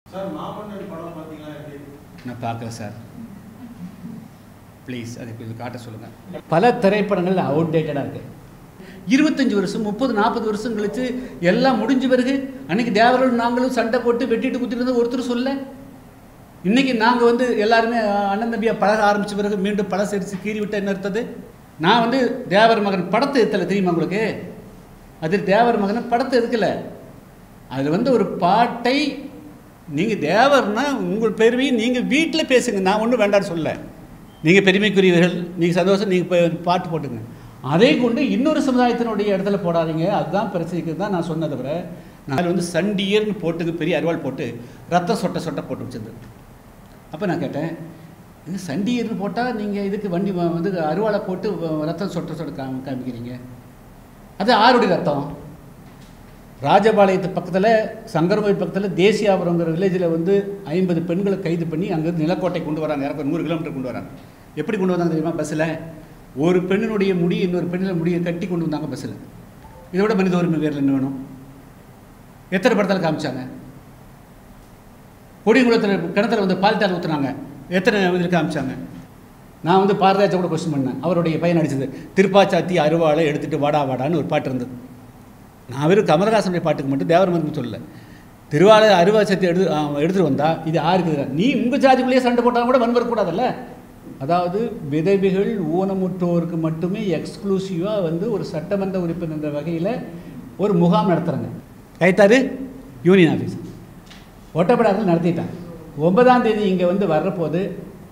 Sir மாமன்னர் படம் பார்த்தீங்களா எப்படி நான் பார்க்கல சார் ப்ளீஸ் அதை கொஞ்சம் காட்ட சொல்லுங்கள் பல திரைப்படங்கள் அவுடேட்டடாக இருக்கு இருபத்தஞ்சி வருஷம் முப்பது நாற்பது வருஷம் கழிச்சு எல்லாம் முடிஞ்ச பிறகு அன்னைக்கு தேவர்களும் நாங்களும் சண்டை போட்டு வெட்டிட்டு குத்திட்டு ஒருத்தர் சொல்ல இன்னைக்கு நாங்கள் வந்து எல்லாருமே அண்ணன் தம்பியாக பழக ஆரம்பிச்ச பிறகு மீண்டும் பழ சரிச்சு கீறி விட்ட என்ன அர்த்தது நான் வந்து தேவர் மகன் படத்தை எத்தலை தெரியுமா உங்களுக்கு அது தேவர் மகன் படத்தை எதுக்கல அது வந்து ஒரு பாட்டை நீங்கள் தேவர்னா உங்கள் பெருமையை நீங்கள் வீட்டில் பேசுங்க நான் ஒன்றும் வேண்டாம்னு சொல்ல நீங்கள் பெருமைக்குரியவர்கள் நீங்கள் சந்தோஷம் நீங்கள் பாட்டு போட்டுங்க அதை கொண்டு இன்னொரு சமுதாயத்தினுடைய இடத்துல போடாதீங்க அதுதான் பிரச்சனைக்கு தான் நான் சொன்னதை தவிர நான் அதில் வந்து சண்டியர்னு போட்டுக்கு பெரிய அருவாள் போட்டு ரத்தம் சொட்ட சொட்ட போட்டு வச்சிருந்தது அப்போ நான் கேட்டேன் இது சண்டியர்னு போட்டால் நீங்கள் இதுக்கு வண்டி வ- வந்து அருவாளை போட்டு வ- ரத்தம் சொட்ட சொட்ட காமி காமிக்கிறீங்க அது ஆருடைய ரத்தம் ராஜபாளையத்து பக்கத்தில் சங்கரகோயில் பக்கத்தில் தேசியாபுரங்கிற வில்லேஜில் வந்து ஐம்பது பெண்களை கைது பண்ணி அங்கேருந்து நிலக்கோட்டை கொண்டு வராங்க இறக்க நூறு கிலோமீட்டர் கொண்டு வராங்க எப்படி கொண்டு வந்தாங்க தெரியுமா பஸ்ஸில் ஒரு பெண்ணினுடைய முடி இன்னொரு பெண்ணில் முடியை கட்டி கொண்டு வந்தாங்க பஸ்ஸில் இதோட மனித உரிமை வேரில் என்ன வேணும் எத்தனை படத்தில் காமிச்சாங்க கொடிங்குளத்தில் கிணத்துல வந்து பால் தால் ஊற்றுனாங்க எத்தனை இதில் காமிச்சாங்க நான் வந்து பாரதிராஜா கூட கொஸ்டின் பண்ணேன் அவருடைய பையன் நடிச்சது திருப்பாச்சாத்தி அருவாளை எடுத்துட்டு வாடா வாடான்னு ஒரு பாட்டு இருந்தது நான் வெறும் கமலஹாசனுடைய பாட்டுக்கு மட்டும் தேவர் மருந்து சொல்லல திருவாளை அருவா சத்தி எடுத்து ஆ, எடுத்துட்டு வந்தா இது யாருக்கு எதிராக? நீ உங்கள் ஜாதிக்குள்ளேயே சண்டை போட்டாலும் கூட வன்மர் கூடாதல்ல அதாவது விதவைகள் ஊனமுற்றோருக்கு மட்டுமே எக்ஸ்க்ளூசிவாக வந்து ஒரு சட்டமன்ற உறுப்பினர் என்ற வகையில் ஒரு முகாம் நடத்துகிறாங்க கைத்தாரு யூனியன் ஆஃபீஸ் ஒட்டப்படாமல் நடத்திட்டாங்க ஒன்பதாம் தேதி இங்கே வந்து வர்றபோது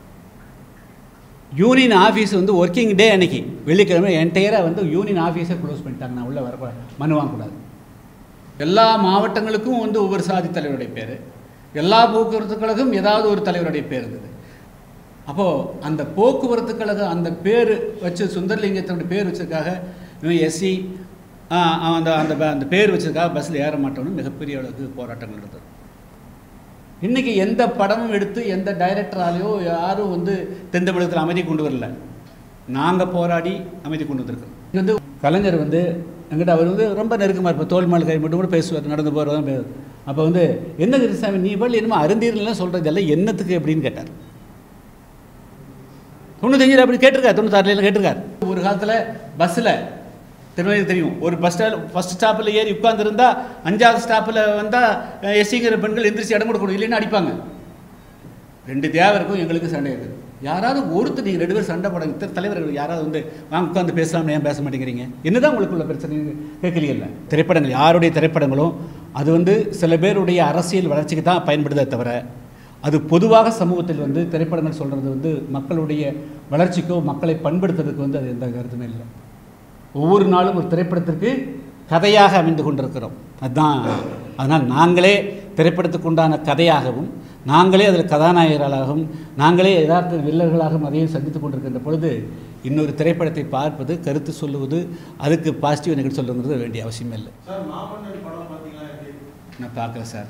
யூனியன் ஆஃபீஸ் வந்து ஒர்க்கிங் டே அன்னைக்கு வெள்ளிக்கிழமை என்டையராக வந்து யூனியன் ஆஃபீஸை க்ளோஸ் பண்ணிட்டாங்க நான் உள்ளே வர மனு வாங்கக்கூடாது எல்லா மாவட்டங்களுக்கும் வந்து ஒவ்வொரு சாதி தலைவருடைய பேர் எல்லா போக்குவரத்து கழகம் ஏதாவது ஒரு தலைவருடைய பேர் இருந்தது அப்போது அந்த போக்குவரத்து கழகம் அந்த பேர் வச்சு சுந்தரலிங்கத்தினுடைய பேர் வச்சதுக்காக இவன் எஸ்சி அந்த அந்த ப- அந்த பேர் வச்சதுக்காக பஸ்ஸில் ஏற மாட்டோம்னு மிகப்பெரிய அளவுக்கு போராட்டங்கள் நடந்தது இன்றைக்கி எந்த படமும் எடுத்து எந்த டைரக்டராலேயோ யாரும் வந்து தென் தமிழகத்தில் அமைதி கொண்டு வரல நாங்கள் போராடி அமைதி கொண்டு வந்திருக்கோம் இது வந்து கலைஞர் வந்து எங்கிட்ட அவர் வந்து ரொம்ப நெருக்கமாக இருப்பார் தோல் மேல் கை மட்டும் கூட பேசுவார் நடந்து போகிறதான் பேசுவார் அப்போ வந்து என்ன கிருஷ்ணசாமி நீ பள்ளி என்னமோ அருந்தீர்லாம் சொல்கிறது எல்லாம் என்னத்துக்கு அப்படின்னு கேட்டார் தொண்ணூத்தஞ்சில் அப்படி கேட்டிருக்காரு தொண்ணூத்தாறுல கேட்டிருக்காரு ஒரு காலத்தில் பஸ்ஸில் திருநெல்வேலி தெரியும் ஒரு பஸ் ஸ்டாண்ட் ஃபஸ்ட் ஸ்டாப்பில் ஏறி உட்காந்துருந்தா அஞ்சாவது ஸ்டாப்பில் வந்தால் எஸ்சிங்கிற பெண்கள் எந்திரிச்சு இடம் கொடுக்கணும் இல்லைன்னா அடிப்பாங்க ரெண்டு தேவருக்கும் எங்களுக்கு சண்டை இருக்குது யாராவது ஒருத்தர் நீங்கள் ரெண்டு பேரும் சண்டை போட இத்தனை தலைவர்கள் யாராவது வந்து வாங்க உட்காந்து பேசலாம்னு ஏன் பேச மாட்டேங்கிறீங்க என்னதான் உங்களுக்குள்ள பிரச்சனை கேட்கலையில்ல திரைப்படங்கள் யாருடைய திரைப்படங்களும் அது வந்து சில பேருடைய அரசியல் வளர்ச்சிக்கு தான் பயன்படுதே தவிர அது பொதுவாக சமூகத்தில் வந்து திரைப்படங்கள் சொல்கிறது வந்து மக்களுடைய வளர்ச்சிக்கோ மக்களை பண்படுத்துறதுக்கு வந்து அது எந்த கருத்துமே இல்லை ஒவ்வொரு நாளும் ஒரு திரைப்படத்திற்கு கதையாக அமைந்து கொண்டிருக்கிறோம் அதுதான் அதனால் நாங்களே திரைப்படத்துக்கு உண்டான கதையாகவும் நாங்களே அதில் கதாநாயகர்களாகவும் நாங்களே யதார்த்த வில்லர்களாகவும் அதையும் சந்தித்து கொண்டிருக்கின்ற பொழுது இன்னொரு திரைப்படத்தை பார்ப்பது கருத்து சொல்லுவது அதுக்கு பாசிட்டிவ் நெகட்டிவ் சொல்லுங்கிறது வேண்டிய அவசியமே இல்லை சார் மாமன்னர் படம் பார்த்தீங்களா எப்படி நான் பார்க்கல சார்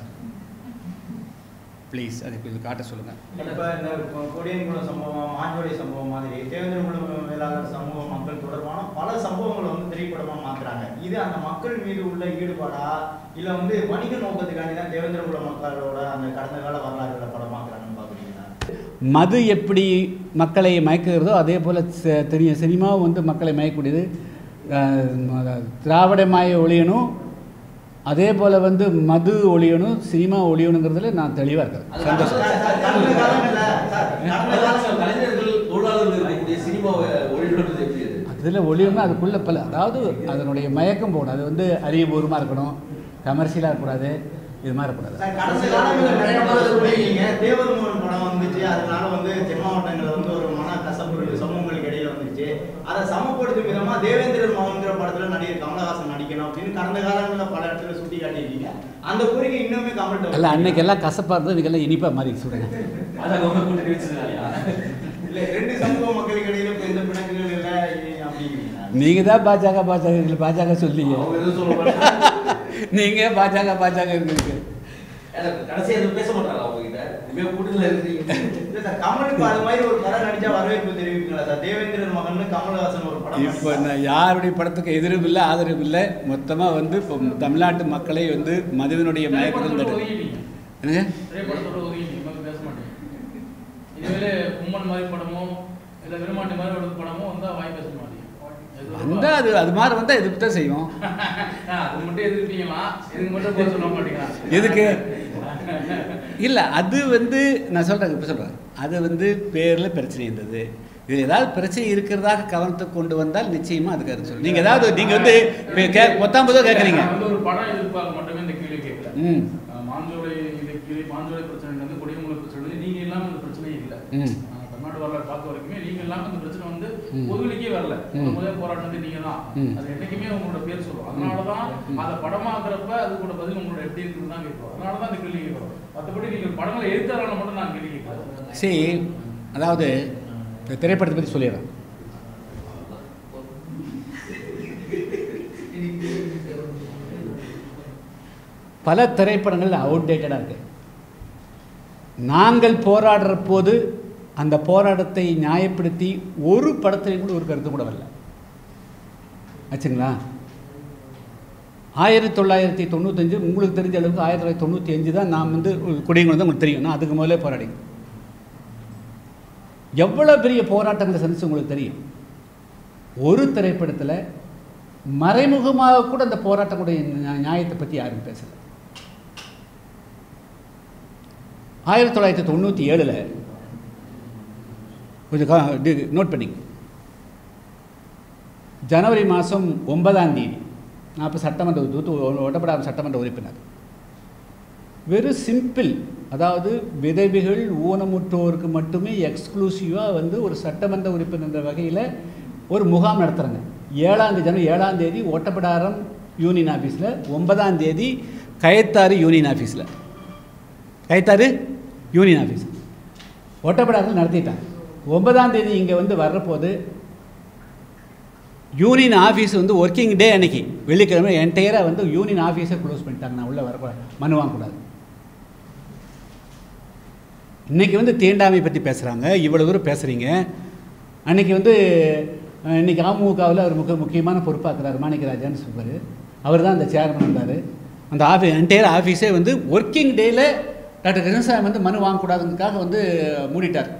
ப்ளீஸ் அதை கொஞ்சம் காட்ட சொல்லுங்கள் இப்ப இந்த கொடியன்குளம் சம்பவம் மாஞ்சோலை சம்பவம் மாதிரி தேவேந்திரகுலம் வேளாளர் சமூக மக்கள் தொடர்பான பல சம்பவங்களை வந்து திரைப்படமா மாத்துறாங்க இது அந்த மக்கள் மீது உள்ள ஈடுபாடா இல்ல வந்து வணிக நோக்கத்துக்காண்டி தான் தேவேந்திரகுல மக்களோட அந்த கடந்த கால வரலாறுகளை படமாக்குறாங்கன்னு பாக்குறீங்களா மது எப்படி மக்களை மயக்குகிறதோ அதே போல் தெரியும் சினிமாவும் வந்து மக்களை மயக்கக்கூடியது அஹ், திராவிட மாய ஒழியணும் அதே போல் வந்து மது ஒழியணும் சினிமா ஒழியணுங்கிறதுல நான் தெளிவாக இருக்கிறேன் சந்தோஷம் கடந்த காலங்கள்ல சார் கடந்த காலங்கள்ல கலைஞர்கள் தொழிலாளர்கள் இருக்கக்கூடிய சினிமாவை ஒளிபரப்புறது எப்படி அது அதில் ஒளியணும்னா அதுக்குள்ளே பல அதாவது அதனுடைய மயக்கம் போகணும் அது வந்து அறிவுபூர்வமாக இருக்கணும் கமர்ஷியலாக இருக்கக்கூடாது இது மாதிரி இருக்கக்கூடாது சார், கடந்த காலங்கள்ல நிறைய படம் சொல்லியிருக்கீங்க தேவர் மகன் படம் வந்துச்சு அதனால வந்து தென் மாவட்டங்கள்ல வந்து ஒரு மன கசப்பு சமூகங்களுக்கு இடையில வந்துச்சு அதை சமப்படுத்தும் விதமா தேவேந்திரன் மகன்கிற படத்துல நடிகர் கமலஹாசன் நடிக்கணும் அப்படின்னு கடந்த காலங்கள்ல பல இடத்துல சுட்டி காட்டியிருக்கீங்க அந்த கோரிக்கை இன்னுமே கமல்கிட்ட அல்ல அன்னைக்கு எல்லாம் கசப்பாக இருந்தது இன்றைக்கெல்லாம் இனிப்பாக மாறி சொல்கிறேன் அதான் கவர்மெண்ட் கூட்டணி வச்சதுனாலயா இல்ல ரெண்டு சமூக மக்களுக்கு இடையில இப்ப எந்த பிணக்குகள் இல்லை அப்படிங்கிறீங்க நீங்கள் தான் பாஜக பாஜக பாஜக சொல்லிங்க அவங்க எதுவும் சொல்ல மாட்டாங்க நீங்கள் பாஜக பாஜக இருக்கிறீங்க ஏன்னா, கடைசியா எதுவும் பேச மாட்டாங்க அவங்க கிட்ட இனிமே கூட்டணியில இருக்கிறீங்க இல்ல சார் கமலுக்கு அது மாதிரி ஒரு படம் நடிச்சா வரவேற்பு தெரிவிப்பீங்களா சார் தேவேந்திரன் மகன் கமலஹாசன் ஒரு படம் இப்போ நடிச்சா- நான் யாருடைய படத்துக்கு எதிரும் இல்லை ஆதரவும் இல்லை மொத்தமாக வந்து இப்போ தமிழ்நாட்டு மக்களை வந்து மதுவினுடைய மயக்கத்தில் தடு என்னங்க திரைப்படத்தோட ஒதுங்கி மக்கள் பேச மாட்டேங்க இதுவேளை கும்மன் மாதிரி படமோ இல்ல விருமாண்டி மாதிரி ஒரு படமோ வந்தா வாய் பேச மாட்டீங்க இது ரொம்ப- வந்தால் அது அது மாதிரி வந்தால் எதிர்ப்பு தான் செய்வோம் ஆ, அது மட்டும் எதிர்ப்பீங்களா இதுக்கு மட்டும் போக சொல்ல மாட்டீங்களா எதுக்கு இல்லை அது வந்து நான் சொல்கிறேன் இப்போ சொல்கிறேன் அது வந்து பேரில் பிரச்சனை இருந்தது இது ஏதாவது பிரச்சனை இருக்கிறதாக கவனத்துக்கு கொண்டு வந்தால் நிச்சயமாக அதுக்கு அது சொல்லு நீங்கள் ஏதாவது நீங்கள் வந்து இப்போ கே பத்தாம்பதோ கேட்குறீங்க நான் வந்து ஒரு படம் எதிர்ப்பாக மட்டுமே இந்த கேள்வி கேட்கல ம் ஆஹ் மாஞ்சோலை இது கீழே மாஞ்சோலை பிரச்சனை வந்து கொடியமலை பிரச்சனை வந்து நீங்க இல்லாம இந்த பிரச்சனை இல்ல ம். ஆஹ் தமிழ்நாடு வரலாறு பார்த்த வரைக்குமே நீங்க இல்லாம இந்த பிரச்சனை வந்து ம். பொதுவெளிக்கே வரல ம். முதல் போராட்டம் நீங்க தான் ம். அது என்னைக்குமே உங்களோட பேர் சொல்லுவோம் அதனாலதான் ம். அதை படமாக்குறப்ப அதுக்கூட பதில் உங்களோட எப்படி இருக்குன்னு தான் கேட்கிறோம் அதனாலதான் இந்த கேள்வி கேட்கிறோம் மற்றபடி நீங்க படங்களை எழுத்தாளர்களை மட்டும் நான் கேள்வி கேட்கிறேன் சரி அதாவது இந்த திரைப்படத்தை பற்றி சொல்லிடுறேன் பல திரைப்படங்கள் அவுடேட்டடாக இருக்கு நாங்கள் போராடுற போது அந்த போராட்டத்தை நியாயப்படுத்தி ஒரு படத்திலையும் கூட ஒரு கருத்து கூட வரல ஆச்சுங்களா ஆயிரத்தி தொள்ளாயிரத்தி தொண்ணூத்தஞ்சு உங்களுக்கு தெரிஞ்ச அளவுக்கு ஆயிரத்தி தொள்ளாயிரத்தி தொண்ணூற்றி அஞ்சு தான் நான் வந்து குடியங்குளம் தான் உங்களுக்கு தெரியும் நான் அதுக்கு முதல்ல போராடி எவ்வளோ பெரிய போராட்டங்களை சந்திச்சு உங்களுக்கு தெரியும் ஒரு திரைப்படத்தில் மறைமுகமாக கூட அந்த போராட்டங்களுடைய நியா- நியாயத்தை பற்றி யாரும் பேசலை ஆயிரத்தி தொள்ளாயிரத்தி தொண்ணூற்றி ஏழில் கொஞ்சம் கா- டி- நோட் பண்ணிங்க ஜனவரி மாதம் ஒன்பதாம் தேதி நான் அப்போ சட்டமன்ற தூத்து ஒட்டப்படாத சட்டமன்ற உறுப்பினர் வெறும் சிம்பிள் அதாவது விதவைகள் ஊனமுற்றோருக்கு மட்டுமே எக்ஸ்க்ளூசிவாக வந்து ஒரு சட்டமன்ற உறுப்பினர் என்ற வகையில் ஒரு முகாம் நடத்துகிறாங்க ஏழாம் தேதி ஜனவரி ஏழாம் தேதி ஓட்டப்படாரம் யூனியன் ஆஃபீஸில் ஒன்பதாம் தேதி கயத்தாறு யூனியன் ஆஃபீஸில் கயத்தாறு யூனியன் ஆஃபீஸ் ஒட்டப்படாரத்தில் நடத்திட்டாங்க ஒன்பதாம் தேதி இங்கே வந்து வர்றபோது யூனியன் ஆஃபீஸ் வந்து ஒர்க்கிங் டே அன்னைக்கு வெள்ளிக்கிழமை என்டையராக வந்து யூனியன் ஆஃபீஸை க்ளோஸ் பண்ணிட்டாங்க நான் உள்ளே வரக்கூடாது மனு வாங்கக்கூடாது இன்னைக்கு வந்து தீண்டாமை பற்றி பேசுகிறாங்க இவ்வளோ தூரம் பேசுகிறீங்க அன்னைக்கு வந்து அஹ், இன்னைக்கு அமமுகவில் அவர் முக்கிய முக்கியமான பொறுப்பாக்குறாரு மாணிக்கராஜான்னு சொல்வார் அவர் தான் அந்த சேர்மன் வந்தார் அந்த ஆஃபீஸ் என்டையர் ஆஃபீஸே வந்து ஒர்க்கிங் டேயில் டாக்டர் கிருஷ்ணசாமி வந்து மனு வாங்கக்கூடாதுங்கிறதுக்காக வந்து மூடிட்டார்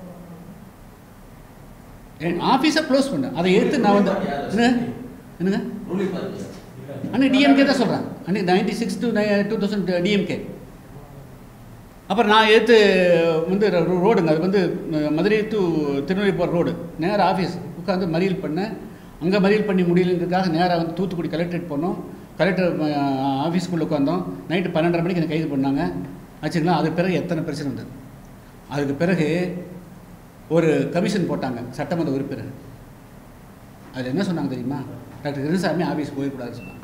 என் ஆஃபீஸை க்ளோஸ் பண்ணேன் அதை எடுத்து நான் வந்து என்னங்க என்னங்க ரூலிங் பார்ட்டி அன்னைக்கு டிஎம்கே தான் சொல்கிறேன் அன்னைக்கு ninety six to two thousand DMK அப்புறம் நான் எடுத்து வந்து ரோ- ரோடுங்க அது வந்து அஹ், மதுரை டு திருநெல்வேலி போகிற ரோடு நேராக ஆஃபீஸ் உட்காந்து மறியல் பண்ணேன் அங்கே மறியல் பண்ணி முடியலங்கிறதுக்காக நேராக வந்து தூத்துக்குடி கலெக்டரேட் போனோம் கலெக்டர் ஆஃபீஸ்க்குள்ளே உட்காந்தோம் நைட்டு பன்னெண்டரை மணிக்கு என்னை கைது பண்ணாங்க ஆச்சுங்களா அதுக்கு பிறகு எத்தனை பிரச்சனை வந்தது அதுக்கு பிறகு ஒரு கமிஷன் போட்டாங்க சட்டமன்ற உறுப்பினர் அதில் என்ன சொன்னாங்க தெரியுமா டாக்டர் கிருஷ்ணசாமி ஆஃபீஸ் போயிடக்கூடாதுன்னு சொன்னாங்க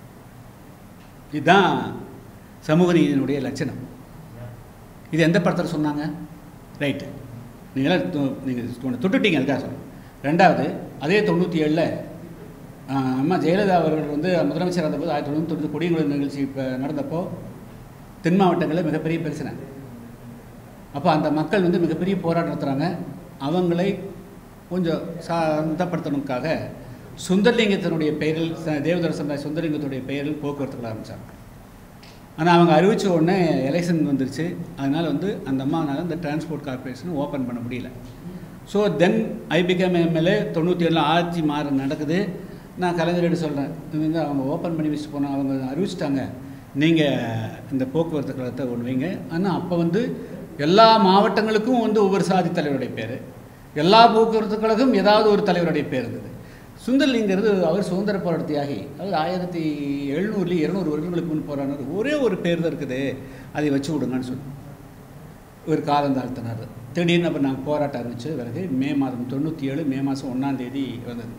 இதுதான் சமூக நீதியினுடைய லட்சணம் இது எந்த படத்தில் சொன்னாங்க ரைட்டு நீங்களாம் நீங்கள் தொட்டுட்டீங்க அதுக்காக சொல்றேன் ரெண்டாவது அதே தொண்ணூற்றி ஏழில் அம்மா ஜெயலலிதா அவர்கள் வந்து முதலமைச்சர் இருந்தபோது ஆயிரத்தி தொண்ணூற்றி தொண்ணூற்றி கொடியங்குளம் நிகழ்ச்சி இப்போ நடந்தப்போ தென் மாவட்டங்களில் மிகப்பெரிய பிரச்சனை அப்போ அந்த மக்கள் வந்து மிகப்பெரிய போராட்டம் நடத்துகிறாங்க அவங்களை கொஞ்சம் சாந்தப்படுத்தணுக்காக சுந்தரலிங்கத்தினுடைய பெயரில் ச- தேவதர சமுதாய சுந்தரலிங்கத்துடைய பெயரில் போக்குவரத்துகள் ஆரம்பித்தாங்க ஆனால் அவங்க அறிவிச்ச உடனே எலெக்ஷன் வந்துருச்சு அதனால் வந்து அந்த அம்மாவனால இந்த டிரான்ஸ்போர்ட் கார்ப்பரேஷன் ஓப்பன் பண்ண முடியல so then I become MLA தொண்ணூற்றி ஏழில் ஆட்சி மாற நடக்குது நான் கலைஞர்கிட்ட சொல்கிறேன் இவங்க அவங்க ஓப்பன் பண்ணி வச்சுட்டு போனோம் அவங்க அறிவிச்சிட்டாங்க நீங்கள் இந்த போக்குவரத்து கழகத்தை ஒன்று வைங்க ஆனால் அப்போ வந்து எல்லா மாவட்டங்களுக்கும் வந்து ஒவ்வொரு சாதி தலைவருடைய பேர் எல்லா போக்குவரத்து கழகம் ஏதாவது ஒரு தலைவருடைய பேர் இருந்தது சுந்தர்லிங்கிறது அவர் சுதந்திர போராட்ட தியாகி அவர் ஆயிரத்தி எழுநூறுலேயும் இருநூறு வருடங்களுக்கு முன் போராடினார் ஒரே ஒரு பேர் தான் இருக்குது அதை வச்சு விடுங்கன்னு சொல்லி ஒரு காலம் தாழ்த்தினார் திடீர்னு அப்புறம் நாங்கள் போராட்டம் ஆரம்பிச்சு பிறகு மே மாதம் தொண்ணூற்றி ஏழு மே மாதம் ஒன்றாம் தேதி வந்தது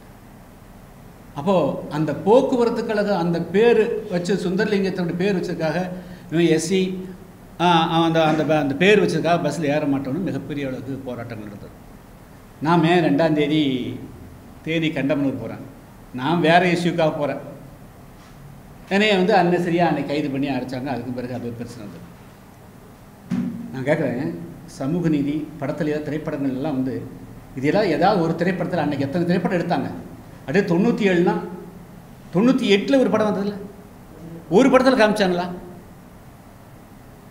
அப்போது அந்த போக்குவரத்து கழகம் அந்த பேர் வச்சு சுந்தரலிங்கத்தினுடைய பேர் வச்சதுக்காக இவன் எஸ்சி அந்த அந்த ப- அந்த பேர் வச்சதுக்காக பஸ்ஸில் ஏற மாட்டோம்னு மிகப்பெரிய அளவுக்கு போராட்டங்கள் நடந்தது நான் மே ரெண்டாம் தேதி தேதி கண்டமனூர் போகிறேன் நான் வேறு இஷ்யூக்காக போகிறேன் என்னைய வந்து அன்னசரியாக அன்னைக்கு கைது பண்ணி அடைச்சாங்க அதுக்கு பிறகு அது ஒரு பிரச்சனை வந்தது நான் கேட்குறேன் சமூக நீதி படத்துல ஏதாவது திரைப்படங்கள் எல்லாம் வந்து இதெல்லாம் ஏதாவது ஒரு திரைப்படத்தில் அன்னைக்கு எத்தனை திரைப்படம் எடுத்தாங்க அப்படியே தொண்ணூற்றி ஏழுனா தொண்ணூற்றி எட்டில் ஒரு படம் வந்ததில்ல ஒரு படத்தில் காமிச்சாங்களா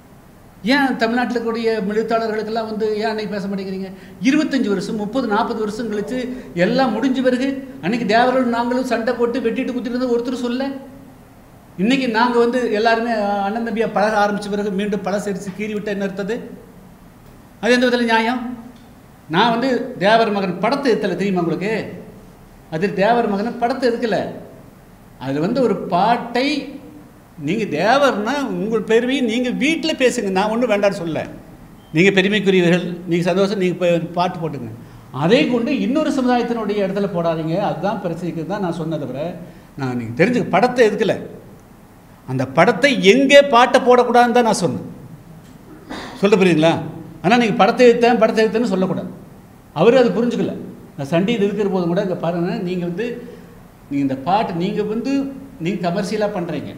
ஏன் தமிழ்நாட்டில் இருக்கக்கூடிய எழுத்தாளர்களுக்கெல்லாம் வந்து ஏன் அன்னைக்கு பேச மாட்டேங்கிறீங்க இருபத்தஞ்சு வருஷம் முப்பது நாற்பது வருஷம் கழிச்சு எல்லாம் முடிஞ்ச பிறகு அன்னைக்கு தேவர்களும் நாங்களும் சண்டை போட்டு வெட்டிட்டு குத்திட்டு ஒருத்தர் சொல்ல இன்னைக்கு நாங்கள் வந்து எல்லாருமே அஹ், அண்ணன் தம்பியாக பழக ஆரம்பிச்ச பிறகு மீண்டும் பழசரிச்சு கீறி விட்ட என்ன இருந்தது அது எந்த விதத்தில் நியாயம் நான் வந்து தேவர் மகன் படத்தை எடுத்தல தெரியுமா உங்களுக்கு அது தேவர் மகன் படத்தை எடுக்கல அது வந்து ஒரு பாட்டை நீங்கள் தேவர்னா உங்கள் பெருமையை நீங்கள் வீட்டில் பேசுங்க நான் ஒன்றும் வேண்டாம்னு சொல்ல நீங்கள் பெருமைக்குரியவர்கள் நீங்கள் சந்தோஷம் நீங்கள் போய் பாட்டு போட்டுங்க அதை கொண்டு இன்னொரு சமுதாயத்தினுடைய இடத்துல போடாதீங்க அதுதான் பிரச்சனைக்கு தான் நான் சொன்னதை தவிர நான் நீங்கள் தெரிஞ்சுக்க படத்தை எதுக்கல அந்த படத்தை எங்கே பாட்டை போடக்கூடாதுன்னு தான் நான் சொன்னேன் சொல்ல புரியுங்களா ஆனால் நீங்கள் படத்தை எடுத்தேன் படத்தை எடுத்தேன்னு சொல்லக்கூடாது அவர் அது புரிஞ்சுக்கல நான் சண்டை இது இருக்கிற போதும் கூட இங்கே பாருங்க நீங்கள் வந்து நீங்கள் இந்த பாட்டு நீங்கள் வந்து நீங்கள் கமர்ஷியலாக பண்ணுறீங்க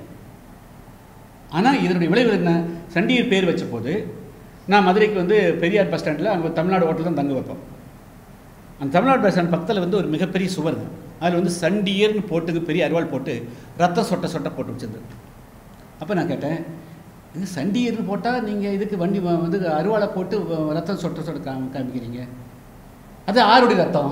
ஆனால் இதனுடைய விளைவு என்ன சண்டிகர் பேர் வச்ச போது நான் மதுரைக்கு வந்து பெரியார் பஸ் ஸ்டாண்டில் அங்கே தமிழ்நாடு ஹோட்டல் தான் தங்க வைப்போம் அந்த தமிழ்நாடு பஸ் ஸ்டாண்ட் பக்கத்தில் வந்து ஒரு மிகப்பெரிய சுவர் அதில் வந்து சண்டியர்னு போட்டு பெரிய அருவாள் போட்டு ரத்தம் சொட்ட சொட்ட போட்டு வச்சிருந்தது அப்போ நான் கேட்டேன் இது சண்டியர்னு போட்டால் நீங்கள் இதுக்கு வண்டி வ- வந்து அருவாளை போட்டு வ- ரத்தம் சொட்ட சொட்ட காமி காமிக்கிறீங்க அது ஆருடைய ரத்தம்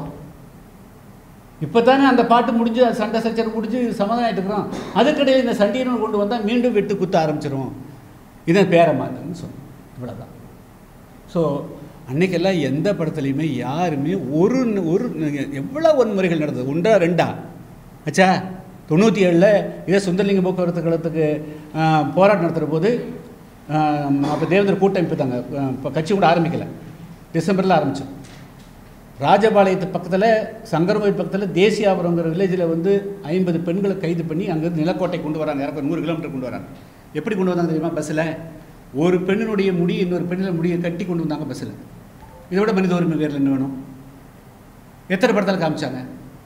இப்போ தானே அந்த பாட்டு முடிஞ்சு அது சண்டை சச்சரவு முடிஞ்சு சமாதானம் இருக்கிறோம் அதுக்கிடையில் இந்த சண்டியர்னு கொண்டு வந்தால் மீண்டும் வெட்டு குத்த ஆரம்பிச்சிரும் இதன் பேரை மாற்றுன்னு சொன்னோம் இவ்வளோதான் ஸோ அன்னைக்கெல்லாம் எந்த படத்துலையுமே யாருமே ஒரு ஒரு எவ்வளோ வன்முறைகள் நடந்தது ஒன்றா ரெண்டா ஆச்சா தொண்ணூற்றி ஏழில் இதே சுந்தரலிங்க போக்குவரத்து கழகத்துக்கு ஆஹ், போராட்டம் நடத்துகிற போது அப்போ தேவேந்திர கூட்டமைப்பு தாங்க இப்போ கட்சி கூட ஆரம்பிக்கலை டிசம்பரில் ஆரம்பித்தோம் ராஜபாளையத்து பக்கத்தில் சங்கரகோயில் பக்கத்தில் தேசியாபுரங்கிற வில்லேஜில் வந்து ஐம்பது பெண்களை கைது பண்ணி அங்கேருந்து நிலக்கோட்டை கொண்டு வராங்க இறக்க நூறு கிலோமீட்டர் கொண்டு வராங்க எப்படி கொண்டு வந்தாங்க தெரியுமா பஸ்ஸில் ஒரு பெண்ணினுடைய முடி இன்னொரு பெண்ணில் முடியை கட்டி கொண்டு வந்தாங்க பஸ்ஸில் இதை விட மனித உரிமை வேறு என்ன வேணும் எத்தனை படத்தில் காமிச்சாங்க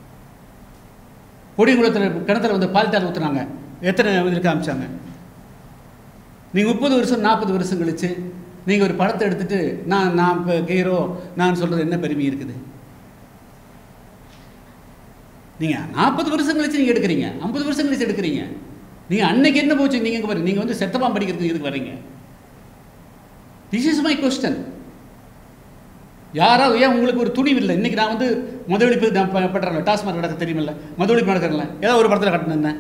கொடிங்குளத்தில் கிணத்துல வந்து பால் தால் ஊற்றுனாங்க எத்தனை இதில் காமிச்சாங்க நீங்கள் முப்பது வருஷம் நாற்பது வருஷம் கழிச்சு நீங்கள் ஒரு படத்தை எடுத்துட்டு நான் நான் இப்போ ஹீரோ நான் சொல்கிறது என்ன பெருமை இருக்குது நீங்கள் நாற்பது வருஷம் கழிச்சு நீங்கள் எடுக்கிறீங்க ஐம்பது வருஷம் கழிச்சு எடுக்கிறீங்க நீங்கள் அன்னைக்கு என்ன போச்சு நீங்கள் இங்கே வரீங்க நீங்கள் வந்து செத்தப்பாம் படிக்கிறதுக்கு எதுக்கு வர்றீங்க திஸ் இஸ் மை கொஸ்டன் யாராவது ஏன் உங்களுக்கு ஒரு துணிவு இல்லை இன்றைக்கி நான் வந்து முதலீப்பு நான் ப- பண்றேன்ல டாஸ்மாக் நடக்க தெரியுமில்ல முதலீப்பு நடக்கிறேன்ல ஏதோ ஒரு படத்தில் கட்டினேன்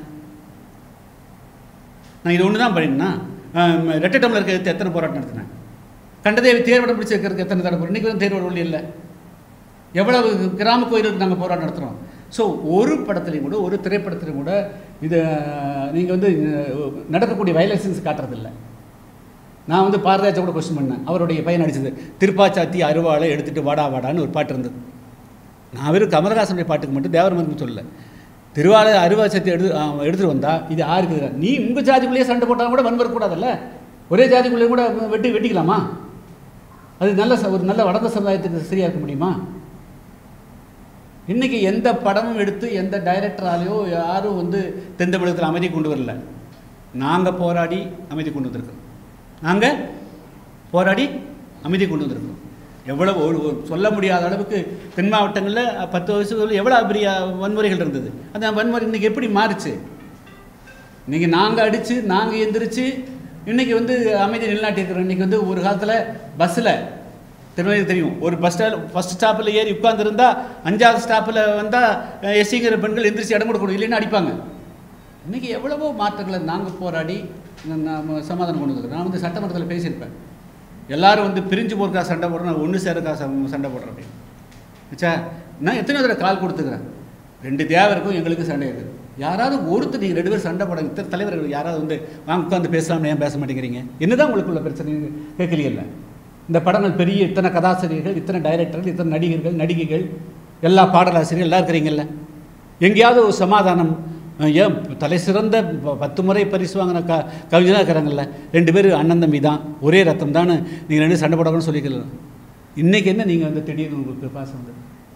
நான் இது ஒன்று தான் பண்ணினா ரெட்டை டம்ளருக்கு எடுத்து எத்தனை போராட்டம் நடத்தினேன் கண்டதேவி தேர்வடம் பிடிச்சி வைக்கிறதுக்கு எத்தனை தடவை இன்றைக்கி வந்து தேர்வடம் ஒளி இல்லை எவ்வளவு கிராம கோயிலுக்கு நாங்கள் போராட்டம் நடத்துகிறோம் ஸோ ஒரு படத்துலையும் கூட ஒரு திரைப்படத்திலையும் கூட இதை நீங்கள் வந்து அஹ், நடக்கக்கூடிய வயலன்ஸ் காட்டுறதில்ல நான் வந்து பாரதிராஜா கூட கொஸ்டின் பண்ணேன் அவருடைய பையன் நடிச்சது திருப்பாச்சாத்தி அருவாளை எடுத்துட்டு வாடா வாடான்னு ஒரு பாட்டு இருந்தது நான் வெறும் கமலஹாசனுடைய பாட்டுக்கு மட்டும் தேவரமனுக்கு சொல்லல திருவாளை அருவாச்சத்தை எடுத்து ஆ, எடுத்துட்டு வந்தா இது யாருக்கு எதிரா? நீ உங்கள் ஜாதிக்குள்ளேயே சண்டை போட்டாலும் கூட வன்முறை கூடாதுல்ல ஒரே ஜாதிக்குள்ளேயே கூட வெட்டி வெட்டிக்கலாமா அது நல்ல ச- ஒரு நல்ல வளர்ந்த சமுதாயத்துக்கு சரியா இருக்க முடியுமா இன்னைக்கு எந்த படமும் எடுத்து எந்த டைரக்டராலேயோ யாரும் வந்து தென் தமிழகத்தில் அமைதி கொண்டு வரல நாங்கள் போராடி அமைதி கொண்டு வந்திருக்கோம் நாங்கள் போராடி அமைதி கொண்டு வந்திருக்கோம் எவ்வளவு ஒரு ஒரு சொல்ல முடியாத அளவுக்கு தென் மாவட்டங்களில் பத்து வருஷத்துல எவ்வளோ பெரிய வன்முறைகள் இருந்தது அந்த வன்முறை இன்னைக்கு எப்படி மாறுச்சு இன்னைக்கு நாங்கள் அடித்து நாங்கள் எந்திரிச்சு இன்னைக்கு வந்து அமைதி நிலைநாட்டியிருக்கிறோம் இன்னைக்கு வந்து ஒரு காலத்தில் பஸ்ஸில் திருநெல்வேலி தெரியும் ஒரு பஸ் ஸ்டாண்ட் ஃபஸ்ட் ஸ்டாப்பில் ஏறி உட்காந்துருந்தா அஞ்சாவது ஸ்டாப்பில் வந்தால் எஸ்சிங்கிற பெண்கள் எந்திரிச்சு இடம் கொடுக்கணும் இல்லைன்னா அடிப்பாங்க இன்னைக்கு எவ்வளவோ மாற்றங்களை நாங்கள் போராடி நாம் சமாதானம் கொண்டு வந்துருக்கோம் நான் வந்து சட்டமன்றத்தில் பேசியிருப்பேன் எல்லாரும் வந்து பிரிஞ்சு போகிறக்கா சண்டை போடுறோம் நான் ஒன்று சேரக்கா ச- சண்டை போடுறேன் அப்படின்னு ஆச்சா நான் எத்தனை தடவை கால் கொடுத்துக்கிறேன் ரெண்டு தேவருக்கும் எங்களுக்கு சண்டை இருக்குது யாராவது ஒருத்தர் நீங்கள் ரெண்டு பேரும் சண்டை போட இத்தனை தலைவர்கள் யாராவது வந்து வாங்க உட்காந்து பேசலாம்னு ஏன் பேச மாட்டேங்கிறீங்க என்னதான் உங்களுக்குள்ள பிரச்சனை கேட்கலையில்ல இந்த படங்கள் பெரிய இத்தனை கதாசிரியர்கள் இத்தனை டைரக்டர்கள் இத்தனை நடிகர்கள் நடிகைகள் எல்லா பாடலாசிரியர்கள் எல்லாம் இருக்கிறீங்கல்ல எங்கேயாவது ஒரு சமாதானம் அஹ், ஏன் தலை சிறந்த ப- பத்து முறை பரிசு வாங்கின க கவிஞராக இருக்கிறாங்கல்ல ரெண்டு பேரும் அண்ணன் தம்பி தான் ஒரே ரத்தம் தான் நீங்கள் ரெண்டு சண்டை போடணும்னு சொல்லிக்கலாம் இன்னைக்கு என்ன நீங்கள் வந்து திடீர்னு உங்களுக்கு பாசம் வந்து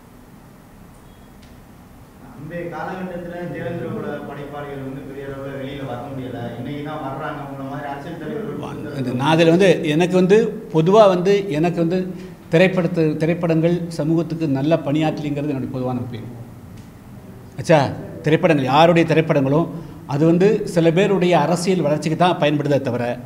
அந்த காலகட்டத்துல தேவேந்திரோட படைப்பாளிகள் வந்து பெரிய அளவுல வெளியில வர முடியல இன்னைக்கு தான் வர்றாங்க உங்களை மாதிரி அரசியல் தலைவர்கள் இந்த நான் அதில் வந்து எனக்கு வந்து பொதுவாக வந்து எனக்கு வந்து திரைப்படத்து திரைப்படங்கள் சமூகத்துக்கு நல்ல பணியாற்றலிங்கிறது என்னுடைய பொதுவான ஒப்பீனியன் ஆச்சா திரைப்படங்கள் யாருடைய திரைப்படங்களும் அது வந்து சில பேருடைய அரசியல் வளர்ச்சிக்கு தான் பயன்படுதே தவிர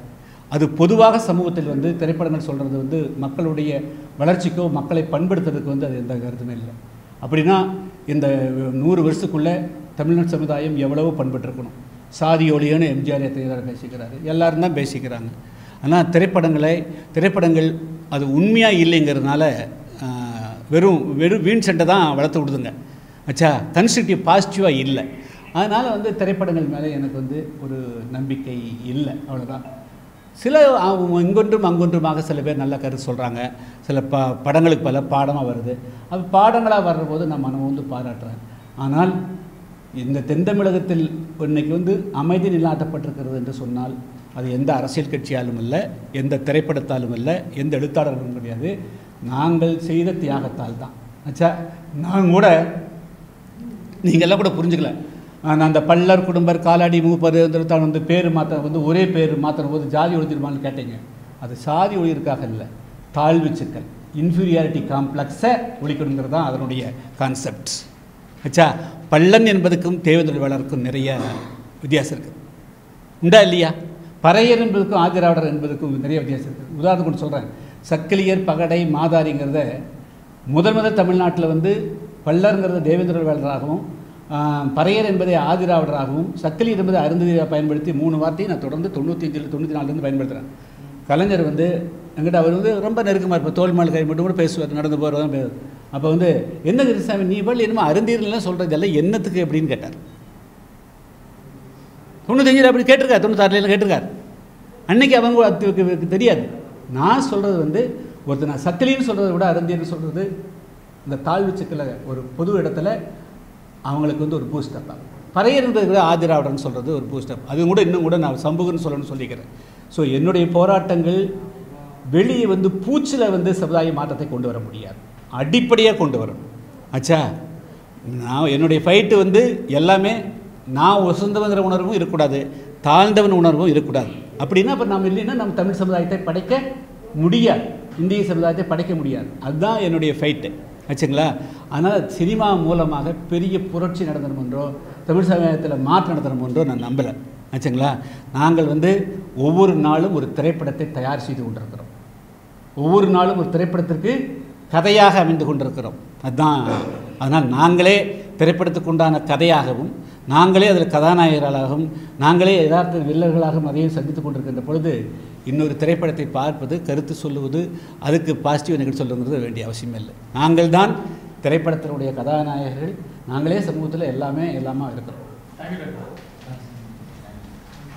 அது பொதுவாக சமூகத்தில் வந்து திரைப்படங்கள் சொல்கிறது வந்து மக்களுடைய வளர்ச்சிக்கோ மக்களை பண்படுத்துறதுக்கு வந்து அது எந்த கருத்துமே இல்லை அப்படின்னா இந்த நூறு வருஷத்துக்குள்ளே தமிழ்நாடு சமுதாயம் எவ்வளவோ பண்பட்டிருக்கணும் சாதி ஒளியன்னு எம்ஜிஆர் எத்தனை தடவை பேசிக்கிறாரு எல்லாரும் தான் பேசிக்கிறாங்க ஆனால் திரைப்படங்களை திரைப்படங்கள் அது உண்மையாக இல்லைங்கிறதுனால ஆஹ், வெறும் வெறும் வீண் சண்டை தான் வளர்த்து விடுதுங்க ஆச்சா கன்ஸ்ட்ரக்டிவ் பாசிட்டிவாக இல்லை அதனால் வந்து திரைப்படங்கள் மேலே எனக்கு வந்து ஒரு நம்பிக்கை இல்லை அவ்வளோதான் சில அவங்க இங்கொன்றும் அங்கொன்றுமாக சில பேர் நல்ல கருத்து சொல்கிறாங்க சில ப படங்களுக்கு பல பாடமாக வருது அது பாடங்களாக வர்றபோது நான் மனம் வந்து பாராட்டுறேன் ஆனால் இந்த தென் தமிழகத்தில் இன்னைக்கு வந்து அமைதி நிலாட்டப்பட்டிருக்கிறது என்று சொன்னால் அது எந்த அரசியல் கட்சியாலும் இல்லை எந்த திரைப்படத்தாலும் இல்லை எந்த எழுத்தாளர்களும் கிடையாது நாங்கள் செய்த தியாகத்தால் தான் ஆச்சா நான் கூட நீங்கள் எல்லாம் கூட புரிஞ்சுக்கல நான் அந்த பல்லர் குடும்பர் காலாடி மூப்பர் தான் வந்து பேர் மாற்ற வந்து ஒரே பேர் மாற்றுற போது ஜாதி ஒழிஞ்சிருமான்னு கேட்டீங்க அது சாதி ஒழியறதுக்காக இல்லை தாழ்வு சிக்கல் இன்ஃபீரியாரிட்டி காம்ப்ளெக்ஸை ஒழிக்கணுங்கிறது தான் அதனுடைய கான்செப்ட் ஆச்சா பல்லன் என்பதுக்கும் தேவேந்திர வேளாருக்கும் நிறைய வித்தியாசம் இருக்குது உண்டா இல்லையா பறையர் என்பதுக்கும் ஆதிராவிடர் என்பதுக்கும் நிறைய வித்தியாசம் இருக்குது உதாரணத்துக்கு ஒன்று சொல்கிறேன் சக்கிலியர் பகடை மாதாரிங்கிறத முதல் முதல் தமிழ்நாட்டில் வந்து பல்லருங்கிறத தேவேந்திர வேளராகவும் ஆஹ், பறையர் என்பதை ஆதிராவிடராகவும் சக்கிலியர் என்பதை அருந்ததியாக பயன்படுத்தி மூணு வார்த்தையை நான் தொடர்ந்து தொண்ணூற்றி அஞ்சில் தொண்ணூற்றி நாலுலேருந்து பயன்படுத்துகிறேன் கலைஞர் வந்து எங்கிட்ட அவர் வந்து ரொம்ப நெருக்கமாக இருப்பார் தோல் மேல் கை மட்டும் கூட பேசுவார் நடந்து போகிறதான் பேர் அப்போ வந்து என்ன கிருஷ்ணாமி நீ பால் என்னமோ அருந்தீர்லாம் சொல்கிறது எல்லாம் என்னத்துக்கு அப்படின்னு கேட்டார் தொண்ணூத்தஞ்சில் அப்படி கேட்டிருக்காரு தொண்ணூத்தாறுல கேட்டிருக்காரு அன்னைக்கு அவங்க அதுக்கு தெரியாது நான் சொல்கிறது வந்து ஒருத்தர் நான் சக்கிலின்னு சொல்கிறத விட அருந்தியன்னு சொல்கிறது இந்த தாழ்வு சிக்கலை ஒரு பொது இடத்துல அவங்களுக்கு வந்து ஒரு பூஸ்டப் பறையர்ன்றது கூட ஆதிராவிடன்னு சொல்கிறது ஒரு பூஸ்டப் அது கூட இன்னும் கூட நான் சமூகம்னு சொல்லணும்னு சொல்லிக்கிறேன் ஸோ என்னுடைய போராட்டங்கள் வெளியே வந்து பூச்சில் வந்து சமுதாய மாற்றத்தை கொண்டு வர முடியாது அடிப்படையாக கொண்டு வரணும் ஆச்சா நான் என்னுடைய ஃபைட்டு வந்து எல்லாமே நான் உசந்தவங்கிற உணர்வும் இருக்கக்கூடாது தாழ்ந்தவன் உணர்வும் இருக்கக்கூடாது அப்படின்னா இப்போ நம்ம இல்லைன்னா நம்ம தமிழ் சமுதாயத்தை படைக்க முடியாது இந்திய சமுதாயத்தை படைக்க முடியாது அதுதான் என்னுடைய ஃபைட்டு ஆச்சுங்களா அதனால் சினிமா மூலமாக பெரிய புரட்சி நடத்தணுமென்றோ தமிழ் சமுதாயத்தில் மாற்றம் நடத்தணுமென்றோ நான் நம்பலை ஆச்சுங்களா நாங்கள் வந்து ஒவ்வொரு நாளும் ஒரு திரைப்படத்தை தயார் செய்து கொண்டிருக்கிறோம் ஒவ்வொரு நாளும் ஒரு திரைப்படத்திற்கு கதையாக அமைந்து கொண்டிருக்கிறோம் அதுதான் அதனால் நாங்களே திரைப்படத்துக்கு உண்டான கதையாகவும் நாங்களே அதில் கதாநாயகர்களாகவும் நாங்களே யதார்த்த வில்லர்களாகவும் அதையும் சந்தித்து கொண்டிருக்கின்ற பொழுது இன்னொரு திரைப்படத்தை பார்ப்பது கருத்து சொல்லுவது அதுக்கு பாசிட்டிவ் நெகட்டிவ் சொல்லுங்கிறது வேண்டிய அவசியம் இல்லை நாங்கள் தான் திரைப்படத்தினுடைய கதாநாயகர்கள் நாங்களே சமூகத்தில் எல்லாமே எல்லாமே இருக்கிறோம் தேங்க்யூ டாக்டர்